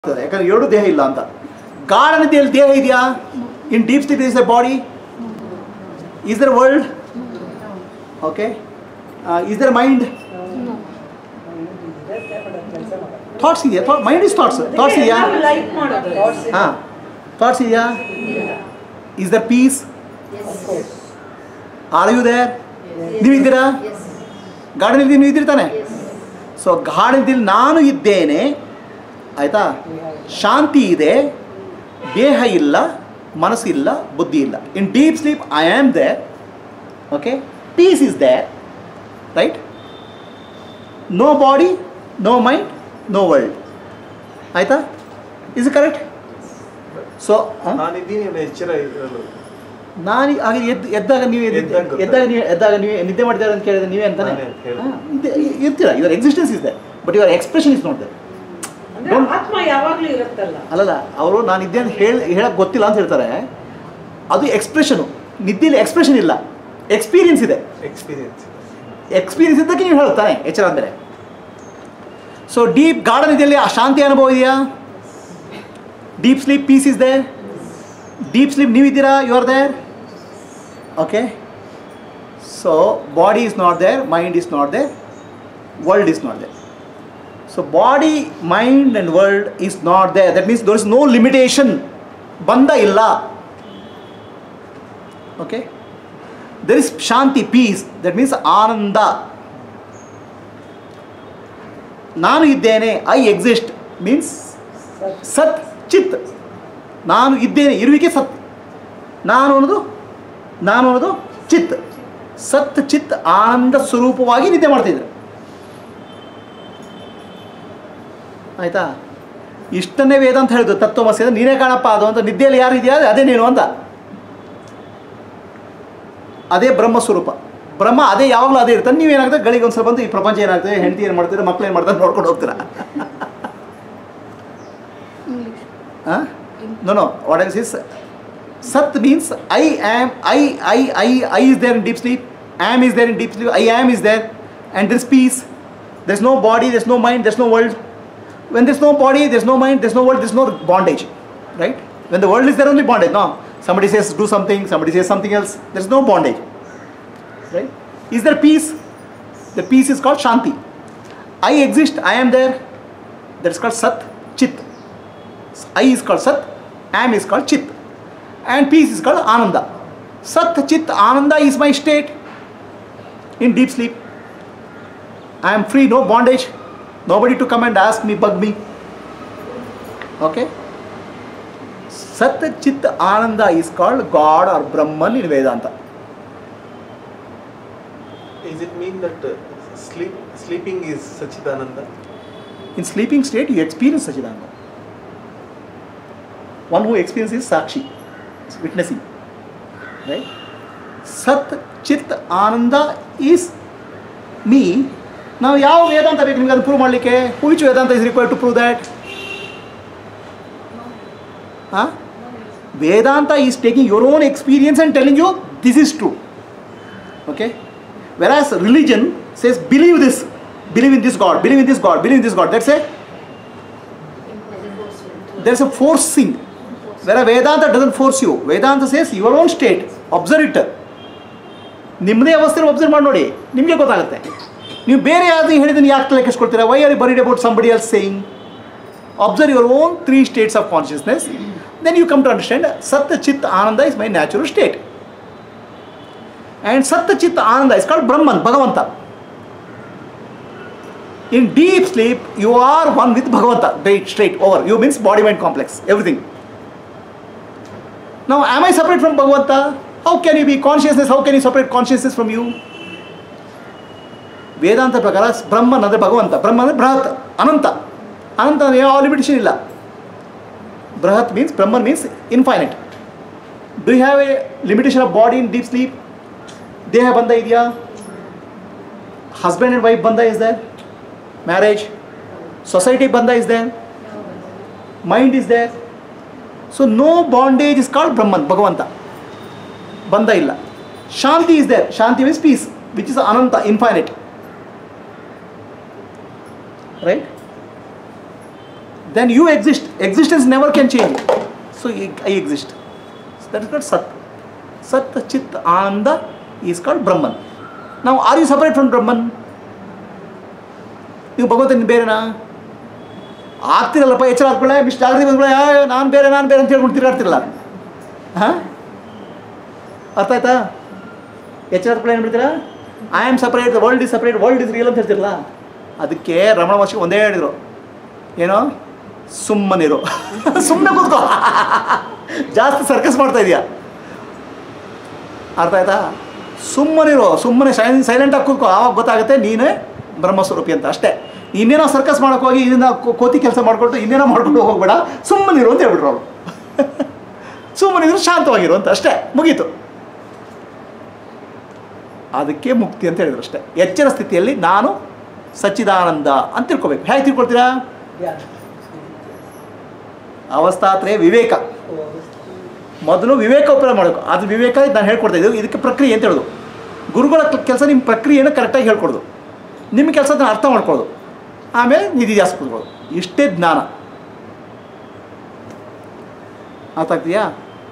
ಆಗ್ತದೆ ಯಾಕಂದ್ರೆ ಎರಡು ದೇಹ ಇಲ್ಲ ಅಂತ ಗಾಢ ನಿದ್ದೆಯಲ್ಲಿ ದೇಹ ಇದೆಯಾ in deep sleep is the body is there world okay is there mind thoughts ಇದೆಯಾ thought mind is thoughts thoughts ಇದೆಯಾ ಲೈಟ್ ಮಾಡೋದು ಹಾಂ ಥಾಟ್ಸ್ ಇದೆಯಾ is there peace are you there ನೀವಿದ್ದೀರಾ ಗಾಢ ನಿದ್ದೆ ನೀವು ಇದ್ದೀರಿ ತಾನೆ ಸೊ ಗಾಢ ನಿದ್ದೆಯಲ್ಲಿ ನಾನು ಇದ್ದೇನೆ ಆಯಿತಾ ಶಾಂತಿ ಇದೆ ದೇಹ ಇಲ್ಲ ಮನಸ್ಸು ಇಲ್ಲ ಬುದ್ಧಿ ಇಲ್ಲ in deep sleep I am there okay peace is there right no body no mind no world ಆಯಿತಾ ಇಸ್ ಕರೆಕ್ಟ್ ಸೊ ನಾನಿದ್ದೀನಿ ಅನ್ನೋ ಎಚ್ಚರ ಇರಲು ನಾನು ಹಾಗೆ ಎದ್ದು ಎದ್ದಾಗ ನೀವು ಎದ್ದು- ಎದ್ದಾಗ ಗೊತ್ತಾಯ್ತು. ಎದ್ದಾಗ ನೀವು ಎದ್ದಾಗ ನೀವು ನಿದ್ದೆ ಮಾಡ್ತೀರಾ ಅಂತ ಕೇಳಿದ್ರೆ ನೀವೇ ಅಂತಾನೆ ನಾನೇ ಅಂತ ಹೇಳಿದೆ. ಹಾ, ಇದೆ- ಇರ್ತೀರಾ ಯುವರ್ ಎಕ್ಸಿಸ್ಟೆನ್ಸ್ ಇದೆ but your expression is not there ಅಂದ್ರೆ ಆತ್ಮ ಯಾವಾಗ್ಲೂ ಇರುತ್ತಲ್ಲ ಅಲ್ಲಲ್ಲ ಅವರು ನಾನು ನಿದ್ದೆ ಅಂತ ಹೇಳಿ ಹೇಳಕ್ಕೆ ಗೊತ್ತಿಲ್ಲ ಅಂತ ಹೇಳ್ತಾರೆ ಅದು ಎಕ್ಸ್ಪ್ರೆಷನು ನಿದ್ದೆಯಲ್ಲಿ ಎಕ್ಸ್ಪ್ರೆಷನ್ ಇಲ್ಲ ಎಕ್ಸ್ಪೀರಿಯನ್ಸ್ ಇದೆ ಎಕ್ಸ್ಪೀರಿಯನ್ಸ್ ಎಕ್ಸ್ಪೀರಿಯನ್ಸ್ ಇದ್ದಕ್ಕೆ ನೀವು ಹೇಳುತ್ತಾನೆ ಎಚ್ಚರ ಅಂದರೆ ಸೊ ಡೀಪ್ ಗಾಢ ನಿದ್ದೆಯಲ್ಲಿ ಆ ಶಾಂತಿ ಅನುಭವ ಇದೆಯಾ deep sleep peace is there deep sleep ನೀವಿದ್ದೀರಾ you are there okay so body is not there mind is not there world is not there so body mind and world is not there that means there is no limitation ಬಂಧ ಇಲ್ಲ okay there is ಶಾಂತಿ peace that means ಆನಂದ ನಾನು ಇದ್ದೇನೆ I exist means ಸತ್ ಚಿತ್ ನಾನು ಇದ್ದೇನೆ ಇರುವಿಕೆ ಸತ್ ನಾನು ಅನ್ನೋದು ನಾನು ಅನ್ನೋದು ಚಿತ್ ಸತ್ ಚಿತ್ ಆನಂದ ಸ್ವರೂಪವಾಗಿ ನಿದ್ದೆ ಮಾಡ್ತಿದ್ರು ಆಯ್ತಾ ಇಷ್ಟನ್ನೇ ವೇದ ಅಂತ ಹೇಳಿದ್ರು ತತ್ವಮಸಿ ಅಂದ್ರೆ ನೀನೇ ಕಾಣಪ್ಪ ಅದು ಅಂತ ನಿದ್ದೆಯಲ್ಲಿ ಯಾರು ಇದೆಯಾ ಅದೇ ನೀನು ಅಂತ ಅದೇ ಬ್ರಹ್ಮ ಸ್ವರೂಪ ಬ್ರಹ್ಮ ಅದೇ ಯಾವಾಗಲೂ ಅದೇ ಇರ್ತಾನೆ ನೀವೇನಾಗುತ್ತೆ ಗಳಿಗೆ ಒಂದ್ಸಲ ಬಂದು ಈ ಪ್ರಪಂಚ ಏನಾಗ್ತದೆ ಹೆಂಡತಿ ಏನು ಮಾಡ್ತಾರೆ ಮಕ್ಳು ಏನು ಮಾಡ್ತಾರೆ ನೋಡ್ಕೊಂಡು ಹೋಗ್ತೀರಾ no no what else is sat means I am I I I I is there in deep sleep am is there in deep sleep I am is there and this peace there's no body there's no mind there's no world when there's no body there's no mind there's no world there's no bondage right when the world is there only bondage no somebody says do something somebody says something else there's no bondage right is there peace the peace is called shanti i exist i am there that's called sat chit i is called sat am is called chit and peace is called ananda sat chit ananda is my state in deep sleep I am free, no bondage. Nobody to come and ask me, bug me. Okay? Sat Chit Ananda is called God or Brahman in Vedanta. Is it mean that uh, sleep sleeping is Sachidananda? In sleeping state, you experience Sachidananda. One who experiences Sakshi, is witnessing. Right? Sat Chit Ananda is me. ನಾವು ಯಾವ ವೇದಾಂತ ಬೇಕು ನಿಮ್ಗೆ ಅದನ್ನು prove ಮಾಡಲಿಕ್ಕೆ which Vedanta is required to prove that ಹಾಂ Vedanta is taking your own experience and telling you this is true okay whereas religion says believe this believe in this god believe in this god believe in this god that's a there is a forcing where Vedanta doesn't force you Vedanta says your own state observe it ನಿಮ್ಮದೇ ಅವಸ್ಥೆ observe ಮಾಡಿ ನೋಡಿ ನಿಮಗೆ ಗೊತ್ತಾಗುತ್ತೆ ನೀವು ಬೇರೆ ಯಾವ್ದು ಹೇಳಿದನ್ನು ಯಾಕೆ ಲೆಕ್ಕಿಸ್ಕೊಳ್ತೀರಾ why are bothered about somebody else saying observe your own three states of consciousness then you come to understand sat chit ananda is my natural state and sat chit ananda is called ಬ್ರಹ್ಮನ್ ಭಗವಂತ in deep sleep you are one with bhagavanta straight straight over you means body mind complex everything now am i separate from bhagavanta how can you be consciousness how can you separate consciousness from you ವೇದಾಂತ ಪ್ರಕಾರ ಬ್ರಹ್ಮನ್ ಅಂದರೆ ಭಗವಂತ ಬ್ರಹ್ಮ ಅಂದರೆ ಬೃಹತ್ ಅನಂತ ಅನಂತ ಅಂದರೆ ಯಾವ limitation ಇಲ್ಲ brihat means Brahman means infinite do have a limitation of body in deep sleep ದೇಹ ಬಂಧ ಇದೆಯಾ ಹಸ್ಬೆಂಡ್ ಆ್ಯಂಡ್ ವೈಫ್ ಬಂಧ is there marriage society bandha is there mind is there so no bondage is called brahman bhagavanta bandha illa shanti is there shanti means peace which is ananta infinite right then you exist. Existence never can change. So I I exist. So that is called Sat. Sat, Chit, Ananda is called Brahman. Now, are you separate from Brahman? ನೀವು ಭಗವಂತನ ಬೇರೆನಾ ಆಗ್ತಿರಲ್ಲಪ್ಪ ಎಚ್ಚರ ಹಾಕೊಳ್ಳೆ mist ಜಾಗೃತಿ ಬಂದ್ಕೊಳ್ಳೆ ನಾನು ಬೇರೆ ನಾನು ಬೇರೆ ಅಂತ ಹೇಳ್ಕೊಂಡು ತಿರುಗಾಡ್ತಿರಲ್ಲ ಹಾಂ ಅರ್ಥ ಆಯ್ತಾ ಎಚ್ಚರ ಹಾಕೊಳ್ಳೆ ಏನು ಬಿಡ್ತೀರಾ I am separate world is separate world is real ಅಂತ ಹೇಳ್ತಿರಲ್ಲ ಅದಕ್ಕೆ ರಮಣ ಮಹರ್ಷಿ ಒಂದೇ ಹೇಳಿದರು ಏನೋ ಸುಮ್ಮನಿರು ಸುಮ್ಮನೆ ಕೂತ್ಕೋ ಜಾಸ್ತಿ ಸರ್ಕಸ್ ಮಾಡ್ತಾ ಇದೆಯಾ ಅರ್ಥ ಆಯ್ತಾ ಸುಮ್ಮನಿರು ಸುಮ್ಮನೆ ಸೈ ಸೈಲೆಂಟಾಗಿ ಕೂತ್ಕೋ ಆವಾಗ ಗೊತ್ತಾಗುತ್ತೆ ನೀನೇ ಬ್ರಹ್ಮಸ್ವರೂಪಿ ಅಂತ ಅಷ್ಟೇ ಇನ್ನೇನೋ ಸರ್ಕಸ್ ಮಾಡೋಕೆ ಹೋಗಿ ಇದನ್ನ ಕೋ- ಕೋತಿ ಕೆಲಸ ಮಾಡ್ಕೊಟ್ಟು ಇನ್ನೇನೋ ಮಾಡ್ಕೊಂಡು ಹೋಗ್ಬೇಡ ಸುಮ್ಮನಿರು ಅಂತ ಹೇಳ್ಬಿಟ್ರು ಅವಳು ಸುಮ್ಮನಿರು ಶಾಂತವಾಗಿರು ಅಂತ ಅಷ್ಟೇ ಮುಗೀತು ಅದಕ್ಕೆ ಮುಕ್ತಿ ಅಂತ ಹೇಳಿದ್ರು ಅಷ್ಟೇ ಎಚ್ಚರ ಸ್ಥಿತಿಯಲ್ಲಿ ನಾನು ಸಚ್ಚಿದಾನಂದ ಅಂತ ತಿಳ್ಕೊಬೇಕು ಹೇಗೆ ತಿಳ್ಕೊಳ್ತೀರಾ ಅವಸ್ಥಾತ್ರೇ ವಿವೇಕ ಮೊದಲು ವಿವೇಕ ಉಪಯೋಗ ಮಾಡಬೇಕು ಅದು ವಿವೇಕ ನಾನು ಹೇಳ್ಕೊಡ್ತಾ ಇದ್ದು ಇದಕ್ಕೆ ಪ್ರಕ್ರಿಯೆ ಅಂತ ಹೇಳೋದು ಗುರುಗಳ ಕೆಲಸ ನಿಮ್ಮ ಪ್ರಕ್ರಿಯೆಯನ್ನು ಕರೆಕ್ಟಾಗಿ ಹೇಳ್ಕೊಡೋದು ನಿಮ್ಮ ಕೆಲಸ ಅದನ್ನು ಅರ್ಥ ಮಾಡ್ಕೊಳ್ಳೋದು ಆಮೇಲೆ ನಿಧಿಧ್ಯಾಸ ಕೂತ್ಕೊಳ್ಳೋದು ಇಷ್ಟೇ ಜ್ಞಾನ ಅರ್ಥ ಆಗ್ತೀಯಾ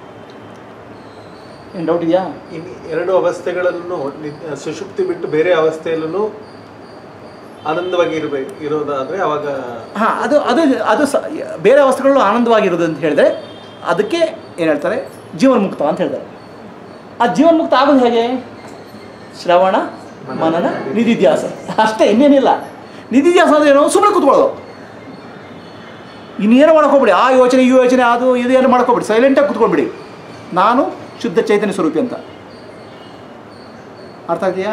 ಏನು ಡೌಟ್ ಇದೆಯಾ ಇನ್ನು ಎರಡು ಅವಸ್ಥೆಗಳನ್ನು ನಿ- ಸುಷುಪ್ತಿ ಬಿಟ್ಟು ಬೇರೆ ಅವಸ್ಥೆಯಲ್ಲೂ ಆನಂದವಾಗಿ ಇರಬೇಕು ಇರೋದಾದ್ರೆ ಅವಾಗ ಹಾಂ ಅದು ಅದು ಅದು ಸ ಬೇರೆ ವಸ್ತುಗಳು ಆನಂದವಾಗಿರೋದು ಅಂತ ಹೇಳಿದ್ರೆ ಅದಕ್ಕೆ ಏನು ಹೇಳ್ತಾರೆ ಜೀವನ್ಮುಕ್ತ ಅಂತ ಹೇಳ್ತಾರೆ ಆ ಜೀವನ್ಮುಕ್ತ ಆಗೋದು ಹೇಗೆ ಶ್ರವಣ ಮನನ ನಿಧಿಧ್ಯಾಸ ಅಷ್ಟೇ ಇನ್ನೇನಿಲ್ಲ ನಿಧಿಧ್ಯಾಸ ಅಂದ್ರೆ ಏನು ಸುಮ್ಮನೆ ಕೂತ್ಕೊಳ್ಳೋದು ಇನ್ನೇನು ಮಾಡ್ಕೋಬಿಡಿ ಆ ಯೋಚನೆ ಈ ಯೋಚನೆ ಅದು ಇದು ಏನು ಮಾಡ್ಕೊಬಿಡಿ ಸೈಲೆಂಟಾಗಿ ಕೂತ್ಕೊಳ್ಬಿಡಿ ನಾನು ಶುದ್ಧ ಚೈತನ್ಯ ಸ್ವರೂಪಿ ಅಂತ ಅರ್ಥ ಆಗ್ತೀಯಾ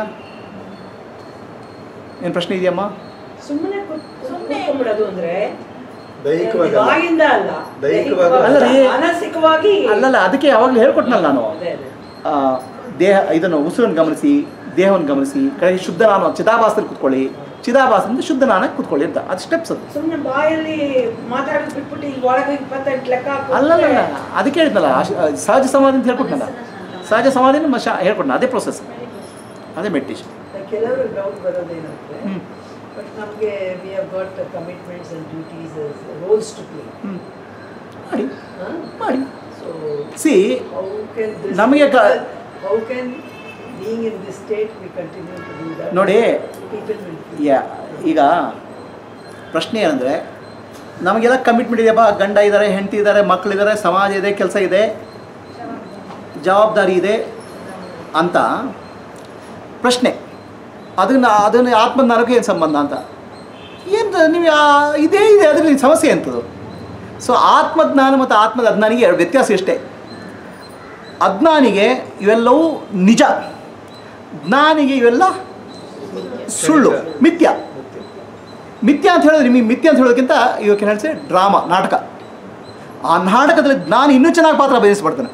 ಏನು ಪ್ರಶ್ನೆ ಇದೆಯಮ್ಮ ಸುಮ್ಮನೆ ಕೂತ್ಕೊಂಡ್ಬಿಡೋದು ಅಂದ್ರೆ ದೈಹಿಕವಾಗಿ ಅಲ್ಲ. ಬಾಯಿಂದ ಅಲ್ಲ ದೈಹಿಕವಾಗಿ ದೈಹಿಕವಾಗಿ ಅಲ್ಲ ರೀ. ಮಾನಸಿಕವಾಗಿ ಅಲ್ಲಲ್ಲ ಅದಕ್ಕೆ ಯಾವಾಗಲೂ ಹೇಳ್ಕೊಟ್ನಲ್ಲ ನಾನು ಅದೇ ಅದೇ ಆ, ದೇಹ ಇದನ್ನು ಉಸಿರನ್ನು ಗಮನಿಸಿ ದೇಹವನ್ನು ಗಮನಿಸಿ ಕಡೆಗೆ ಶುದ್ಧ ನಾನು ಚಿದಾಭಾಸದಲ್ಲಿ ಕೂತ್ಕೊಳ್ಳಿ ಚಿದಾಭಾಸದಿಂದ ಶುದ್ಧ ನಾನೇ ಕೂತ್ಕೊಳ್ಳಿ ಅಂತ ಅದು ಸ್ಟೆಪ್ಸ್ ಅದು ಸುಮ್ಮನೆ ಬಾಯಲ್ಲಿ ಮಾತಾಡೋದು ಬಿಟ್ಬಿಟ್ಟು ಇಲ್ಲಿ ಒಳಗೆ ಇಪ್ಪತ್ತೆಂಟು ಲೆಕ್ಕ ಹಾಕ್ಬಿಟ್ರೆ ಅಲ್ಲಲ್ಲ ಅದಕ್ಕೆ ಹೇಳಿದ್ನಲ್ಲ ಅಶ್- ಸಹಜ ಸಮಾಧಿ ಅಂತ ಹೇಳ್ಕೊಟ್ನಲ್ಲ ಸಹಜ ಸಮಾಧಿನ ಮಶ ಹೇಳ್ಕೊಟ್ನ ಅದೇ ಪ್ರೊಸೆಸ್ ಅದೇ ಮೆಡಿಟೇಷನ್ ಕೆಲವರು ಡೌಟ್ ಬರೋದೇನಂದ್ರೆ ಹ್ಞೂ ಬಟ್ ನಮಗೆ we have got commitments and duties roles to play ಹ್ಞೂ ಮಾಡಿ ಮಾಡಿ ಸೊ ಸಿ ಹೌ ಕ್ಯಾನ್ ನಮಗೆ ಕ- how can being in this state we continue to do that ನೋಡಿ ಪೀಪಲ್ ವಿಲ್ ಯಾ ಈಗ ಪ್ರಶ್ನೆ ಏನಂದರೆ ನಮಗೆಲ್ಲ ಕಮಿಟ್ಮೆಂಟ್ ಇದೆಯಪ್ಪ ಗಂಡ ಇದ್ದಾರೆ ಹೆಂಡತಿ ಇದ್ದಾರೆ ಮಕ್ಕಳಿದ್ದಾರೆ ಸಮಾಜ ಇದೆ ಕೆಲಸ ಇದೆ ಜವಾಬ್ದಾರಿ ಇದೆ ಅಂತ ಪ್ರಶ್ನೆ ಅದನ್ನು ಅದನ್ನು ಆತ್ಮಜ್ಞಾನಕ್ಕೆ ಏನು ಸಂಬಂಧ ಅಂತ ಏನು ನೀವು ಆ- ಇದೇ ಇದೆ ಅದರಲ್ಲಿ ಸಮಸ್ಯೆ ಎಂಥದ್ದು ಸೊ ಆತ್ಮಜ್ಞಾನ ಮತ್ತು ಆತ್ಮದ ಅಜ್ಞಾನಿಗೆ ಎರಡು ವ್ಯತ್ಯಾಸ ಇಷ್ಟೇ ಅಜ್ಞಾನಿಗೆ ಇವೆಲ್ಲವೂ ನಿಜ ಜ್ಞಾನಿಗೆ ಇವೆಲ್ಲ ಸುಳ್ಳು ಮಿಥ್ಯ ಮಿಥ್ಯ ಅಂತ ಹೇಳಿದ್ರೆ ನಿಮಗೆ ಮಿಥ್ಯ ಅಂತ ಹೇಳೋದಕ್ಕಿಂತ ಇವಾಗ ಹೇಳ್ತಾರೆ ಡ್ರಾಮಾ ನಾಟಕ ಆ ನಾಟಕದಲ್ಲಿ ಜ್ಞಾನ ಇನ್ನೂ ಚೆನ್ನಾಗಿ ಪಾತ್ರ ಬಯಸ್ಬಿಡ್ತಾನೆ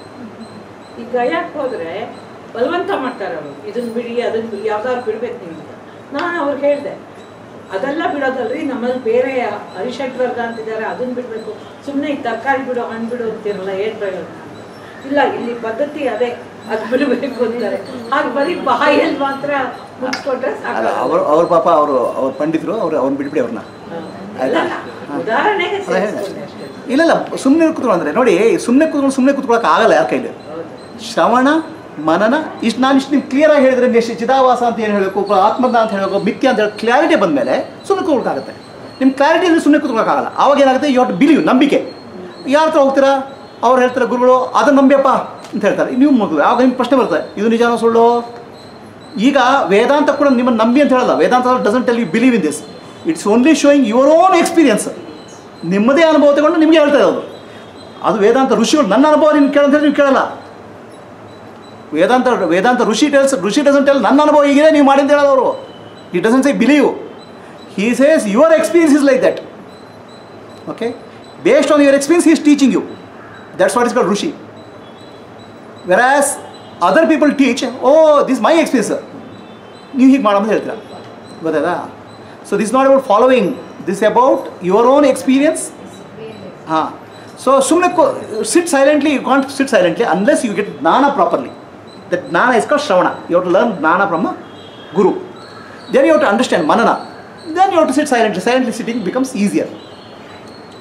ಈಗ ಗಯಾಕ್ ಹೋದ್ರೆ ಬಲವಂತ ಮಾಡ್ತಾರೆ ಅವರು ಇದನ್ನ ಬಿಡಿ ಅದನ್ನ ಬಿಡಿ ಯಾವ್ದಾದ್ರು ಬಿಡ್ಬೇಕು ನೀವು ಅಂತ. ನಾನು ಅವ್ರಿಗೆ ಹೇಳಿದೆ ಅದೆಲ್ಲ ಬಿಡೋದಲ್ರಿ ನಮ್ಮಲ್ಲಿ ಬೇರೆ ಹರಿಷಡ್ ವರ್ಗ ಅಂತಿದ್ದಾರೆ ಅದನ್ನ ಬಿಡಬೇಕು ಸುಮ್ಮನೆ ಈ ತರಕಾರಿ ಬಿಡು ಹಣ್ಣು ಬಿಡು ಅಂತಿರಲ್ಲ ಏನ್ ಪ್ರಯೋಜನ ಇಲ್ಲ ಇಲ್ಲಿ ಪದ್ಧತಿ ಅದೇ ಅದು ಬಿಡಬೇಕು ಅಂತಾರೆ ಹಾಗೆ ಬರೀ ಬಾಯಲ್ಲಿ ಮಾತ್ರ ಮುಚ್ಕೊಂಡ್ರೆ ಅಲ್ಲ ಸಾಕು ಅವರು ಅವ್ರ ಪಾಪ ಅವರು ಅವ್ರ ಪಂಡಿತರು ಅವ್ರು ಅವ್ರನ್ನ ಬಿಟ್ಬಿಡಿ ಅವ್ರನ್ನ ಇಲ್ಲ, ಇಲ್ಲ. ಉದಾಹರಣೆಗೆ ಅಲ್ಲ ಹೇಳಿದೆ. ಸೇರಿಸ್ಕೊಂಡೆ ಅಷ್ಟೇ. ಇಲ್ಲ ಸುಮ್ಮನೆ ಕೂತ್ಕೊಳ್ಳೋ ಅಂದರೆ ನೋಡಿ ಸುಮ್ಮನೆ ಕೂತ್ಕೊಂಡು ಸುಮ್ಮನೆ ಕೂತ್ಕೊಳ್ಳೋಕೆ ಆಗಲ್ಲ ಯಾರ ಕೈಲಿ ಹೌದು ಶ್ರವಣ ಮನನ ಇಷ್ಟು ನಾನು ಇಷ್ಟು ನಿಮ್ಗೆ ಕ್ಲಿಯರಾಗಿ ಹೇಳಿದ್ರೆ ನೀವು ಚಿದಾವಾಸ ಅಂತ ಏನು ಹೇಳಬೇಕು ಆತ್ಮಜ್ಞಾನ ಅಂತ ಹೇಳಬೇಕು ಮಿಥ್ಯ ಅಂತ ಹೇಳಿ ಕ್ಲಾರಿಟಿ ಬಂದಮೇಲೆ ಸುಮ್ಮನೆ ಕೂತ್ಕೊಳ್ಳೋಕ್ಕಾಗುತ್ತೆ ನಿಮ್ಮ ಕ್ಲಾರಿಟಿ ಇದ್ರೆ ಸುಮ್ಮನೆ ಕೂತ್ಕೊಳ್ಳೋಕ್ಕಾಗಲ್ಲ ಅವಾಗ ಏನಾಗುತ್ತೆ ಯು ಟು ಬಿಲೀವ್ ನಂಬಿಕೆ ಯಾರ ಹತ್ರ ಹೋಗ್ತೀರಾ ಅವ್ರು ಹೇಳ್ತಾರೆ ಗುರುಗಳು ಅದನ್ನು ನಂಬಿಯಪ್ಪ ಅಂತ ಹೇಳ್ತಾರೆ ನೀವು ಮಗು ಆವಾಗ ನಿಮ್ಗೆ ಪ್ರಶ್ನೆ ಬರುತ್ತೆ ಇದು ನಿಜಾನೋ ಸುಳ್ಳು ಈಗ ವೇದಾಂತ ಕೂಡ ನಿಮ್ಮನ್ನು ನಂಬಿ ಅಂತ ಹೇಳಲ್ಲ Vedanta doesn't tell you believe in this it's only showing your own experience ನಿಮ್ಮದೇ ಅನುಭವ ತಗೊಂಡು ನಿಮಗೆ ಹೇಳ್ತಾ ಇರೋದು ಅದು ವೇದಾಂತ ಋಷಿಗಳು ನನ್ನ ಅನುಭವ ನಿಮ್ಗೆ ಕೇಳಂತ ಹೇಳಿ ನೀವು ಕೇಳಲ್ಲ Vedanta Vedanta rishi tells rishi doesn't tell ನನ್ನ ಅನುಭವ ಹೀಗಿದೆ ನೀವು ಮಾಡಿ ಅಂತ ಹೇಳೋದು ಅವರು ಈ doesn't say believe he says your experience is like that okay based on your experience is teaching you that's what is called rishi whereas other people teach oh this my experience ನೀವು ಹೀಗೆ ಮಾಡೋ ಅಂತ ಹೇಳ್ತೀರಾ ಗೊತ್ತಾಯ್ತಾ so this not about following this about your own experience ಹಾಂ so ಸುಮ್ಮನೆ ಸಿಟ್ silently you can't sit silently unless you get jnana properly that jnana is call shravana you to learn jnana from guru then you to understand manana then you to sit silently silently sitting becomes easier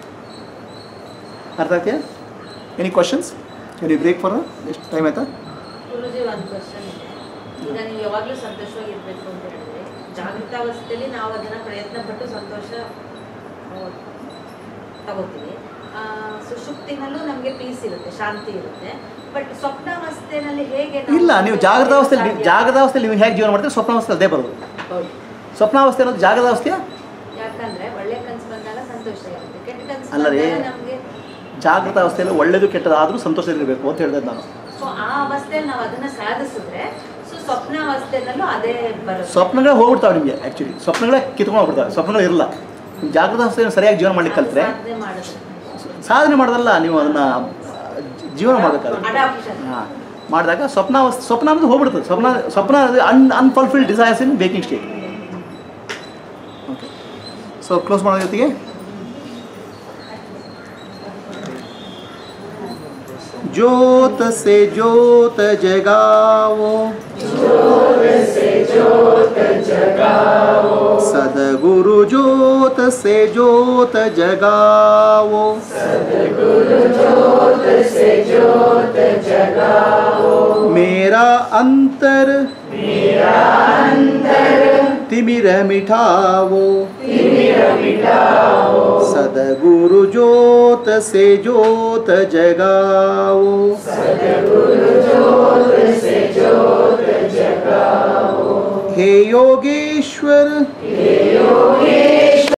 ಅರ್ಥ ಆಗ್ತೀಯಾ any questions can you break for ಎಷ್ಟು time ಆಯ್ತಾ ಗುರುಜಿ ಒಂದು question ಇದೆ ಈಗ ನೀವು ಯಾವಾಗಲೂ ಸಂತೋಷವಾಗಿರ್ಬೇಕು ಅಂತ ಹೇಳಿದ್ರೆ ಜಾಗೃತಾವಸ್ಥೆಯಲ್ಲಿ ನಾವು ಅದನ್ನ ಪ್ರಯತ್ನ ಪಟ್ಟು ಸಂತೋಷ ಆ, ತಗೋತೀವಿ ಆ, ಸುಷುಪ್ತಿನಲ್ಲೂ ನಮಗೆ ಪೀಸ್ ಇರುತ್ತೆ ಶಾಂತಿ ಇರುತ್ತೆ ಬಟ್ ಸ್ವಪ್ನಾವಸ್ಥೆನಲ್ಲಿ ಹೇಗೆ ನಾವು ಇಲ್ಲ ನೀವು ಜಾಗೃತ ಅವಸ್ಥೆಯಲ್ಲಿ ಸಾಧ್ಯ? ಜಾಗೃತ ಅವಸ್ಥೆಯಲ್ಲಿ ನೀವು ಹೇಗೆ ಜೀವನ ಮಾಡ್ತೀರಿ ಸ್ವಪ್ನಾವಸ್ಥೆ ಅದೇ ಬರೋದು ಹೌದು. ಸ್ವಪ್ನಾವಸ್ಥೆ ಅನ್ನೋದು ಜಾಗೃತ ಅವಸ್ಥೆಯ ಯಾಕಂದ್ರೆ ಒಳ್ಳೆ ಕನ್ಸು ಬಂದಾಗ ಸಂತೋಷ ಇರುತ್ತೆ ಕೆಟ್ಟ ಕನ್ಸು ಅಲ್ಲ ರೀ. ಬಂದಾಗ ನಮಗೆ ಜಾಗೃತ ಅವಸ್ಥೆಯಲ್ಲಿ ಒಳ್ಳೆಯದು ಕೆಟ್ಟದಾದರೂ ಸಂತೋಷದಲ್ಲಿರಬೇಕು ಅಂತ ಹೇಳಿದೆ ನಾನು ಸೊ ಆ ಅವಸ್ಥೆಯಲ್ಲಿ ನಾವು ಅದನ್ನ ಸಾಧಿಸಿದ್ರೆ ಸೊ ಸ್ವಪ್ನಾವಸ್ಥೆನಲ್ಲೂ ಅದೇ ಬರುತ್ತೆ ಸ್ವಪ್ನಗಳೇ ಹೋಗ್ಬಿಡ್ತಾವೆ ನಿಮಗೆ ಆ್ಯಕ್ಚುಲಿ ಸ್ವಪ್ನಗಳೇ ಕಿತ್ಕೊಂಡು ಹೋಗ್ಬಿಡ್ತಾವೆ ಸ್ವಪ್ನಗಳು ಇರಲ್ಲ ನೀವು ಜಾಗೃತ ಅವಸ್ಥೆಯನ್ನು ಸರಿಯಾಗಿ ಜೀವನ ಮಾಡ್ಲಿಕ್ಕೆ ಕಲ್ತ್ರೆ ಸಾಧನೆ ಮಾಡಿದ್ರೆ ಸಾಧನೆ ಮಾಡೋದಲ್ಲ ನೀವು ಅದನ್ನು ಜೀವನ ಮಾಡಬೇಕಾದ್ರೆ ಅಡಾಪ್ಷನ್ ಹಾಂ ಮಾಡಿದಾಗ ಸ್ವಪ್ನ ಸ್ವಪ್ನ ಅನ್ನೋದು ಹೋಗ್ಬಿಡ್ತದೆ ಸ್ವಪ್ನ ಸ್ವಪ್ನ ಅನ್ unfulfilled desires in waking state okay so close ಮಾಡೋ ಜೊತೆಗೆ ज्योत से ज्योत जगाओ सदगुरु ज्योत से ज्योत जगाओ मेरा अंतर तिमिर मिठाओ सदगुरु ज्योत से ज्योत जगाओ हे योगेश्वर